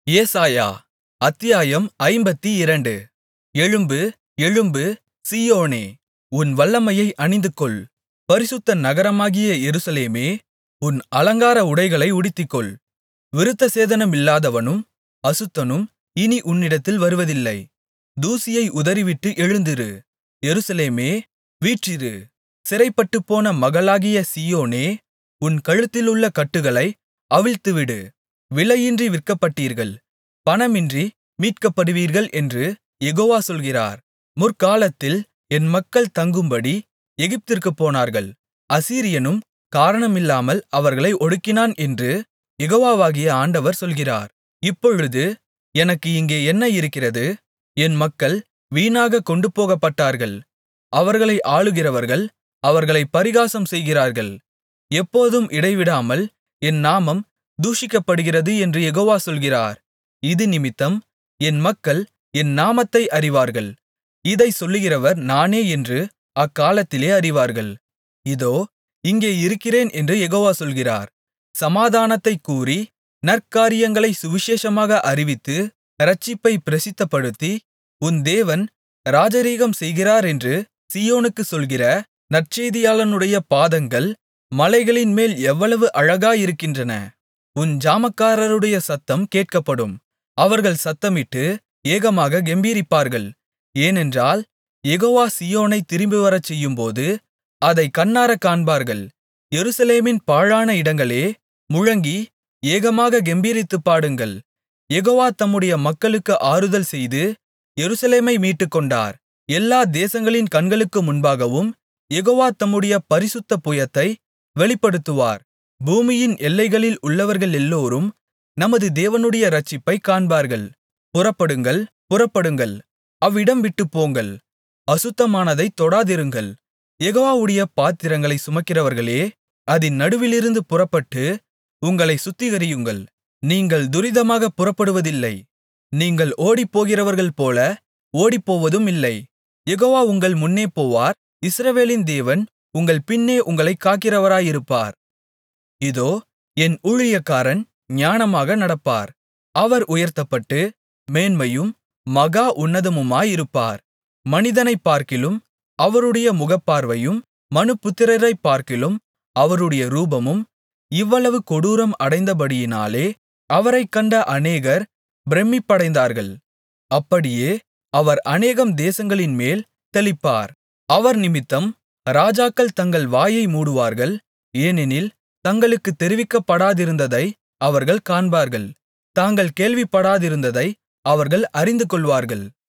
ஏசாயா அத்தியாயம் ஐம்பத்திரண்டு எழும்பு எழும்பு சீயோனே உன் வல்லமையை அணிந்துகொள் பரிசுத்த நகரமாகிய எருசலேமே உன் அலங்கார உடைகளை உடுத்திக்கொள் விருத்தசேதனமில்லாதவனும் அசுத்தனும் இனி உன்னிடத்தில் வருவதில்லை தூசியை உதறிவிட்டு எழுந்திரு எருசலேமே வீற்றிரு சிறைப்பட்டுப்போன மகளாகிய சீயோனே உன் கழுத்திலுள்ள கட்டுகளை அவிழ்த்துவிடு விலையின்றி விற்கப்பட்டீர்கள் பணமின்றி மீட்கப்படுவீர்கள் என்று யெகோவா சொல்கிறார் முற்காலத்தில் என் மக்கள் தங்கும்படி எகிப்திற்குப் போனார்கள் அசீரியனும் காரணமில்லாமல் அவர்களை ஒடுக்கினான் என்று யெகோவாகிய ஆண்டவர் சொல்கிறார் இப்பொழுது எனக்கு இங்கே என்ன இருக்கிறது என் மக்கள் வீணாகக் கொண்டுபோகப்பட்டார்கள் அவர்களை ஆளுகிறவர்கள் அவர்களைப் பரிகாசம் செய்கிறார்கள் எப்போதும் இடைவிடாமல் என் நாமம் தூஷிக்கப்படுகிறது என்று யெகோவா சொல்கிறார் இதினிமித்தம் என் மக்கள் என் நாமத்தை அறிவார்கள் இதைச் சொல்லுகிறவர் நானே என்று அக்காலத்திலே அறிவார்கள் இதோ இங்கே இருக்கிறேன் என்று யெகோவா சொல்கிறார் சமாதானத்தைக் கூறி நற்காரியங்களைச் சுவிசேஷமாக அறிவித்து இரட்சிப்பைப் பிரசித்தப்படுத்தி உன் தேவன் ராஜரீகம் செய்கிறாரென்று சீயோனுக்குச் சொல்கிற நற்செய்தியாளனுடைய பாதங்கள் மலைகளின்மேல் எவ்வளவு அழகாயிருக்கின்றன உன் ஜாமக்காரருடைய சத்தம் கேட்கப்படும் அவர்கள் சத்தமிட்டு ஏகமாக கெம்பீரிப்பார்கள் ஏனென்றால் யெகோவா சீயோனைத் திரும்பிவரச் செய்யும்போது அதைக் கண்ணாரக் காண்பார்கள் எருசலேமின் பாழான இடங்களே முழங்கி ஏகமாக கெம்பீரித்துப் பாடுங்கள் யெகோவா தம்முடைய மக்களுக்கு ஆறுதல் செய்து எருசலேமை மீட்டுக்கொண்டார் எல்லா தேசங்களின் கண்களுக்கு முன்பாகவும் யெகோவா தம்முடைய பரிசுத்த புயத்தை வெளிப்படுத்துவார் பூமியின் எல்லைகளில் உள்ளவர்களெல்லோரும் நமது தேவனுடைய இரட்சிப்பைக் காண்பார்கள் புறப்படுங்கள் புறப்படுங்கள் அவ்விடம் விட்டுப் போங்கள் அசுத்தமானதைத் தொடாதிருங்கள் யெகோவாவுடைய பாத்திரங்களைச் சுமக்கிறவர்களே அதின் நடுவிலிருந்து புறப்பட்டு உங்களைச் சுத்திகரியுங்கள் நீங்கள் துரிதமாகப் புறப்படுவதில்லை நீங்கள் ஓடிப்போகிறவர்கள்போல ஓடிப்போவதுமில்லை யெகோவா உங்கள் முன்னே போவார் இஸ்ரவேலின் தேவன் உங்கள் பின்னே உங்களைக் காக்கிறவராயிருப்பார் இதோ என் ஊழியக்காரன் ஞானமாக நடப்பார் அவர் உயர்த்தப்பட்டு மேன்மையும் மகா உன்னதமுமாயிருப்பார் மனிதனைப் பார்க்கிலும் அவருடைய முகப்பார்வையும் மனுபுத்திரரைப் பார்க்கிலும் அவருடைய ரூபமும் இவ்வளவு கொடூரம் அடைந்தபடியினாலே அவரைக் கண்ட அநேகர் பிரமிப்படைந்தார்கள் அப்படியே அவர் அநேகம் தேசங்களின்மேல் தெளிப்பார் அவர் நிமித்தம் ராஜாக்கள் தங்கள் வாயை மூடுவார்கள் ஏனெனில் தங்களுக்குத் தெரிவிக்கப்படாதிருந்ததை அவர்கள் காண்பார்கள் தாங்கள் கேள்விப்படாதிருந்ததை அவர்கள் அறிந்துகொள்வார்கள்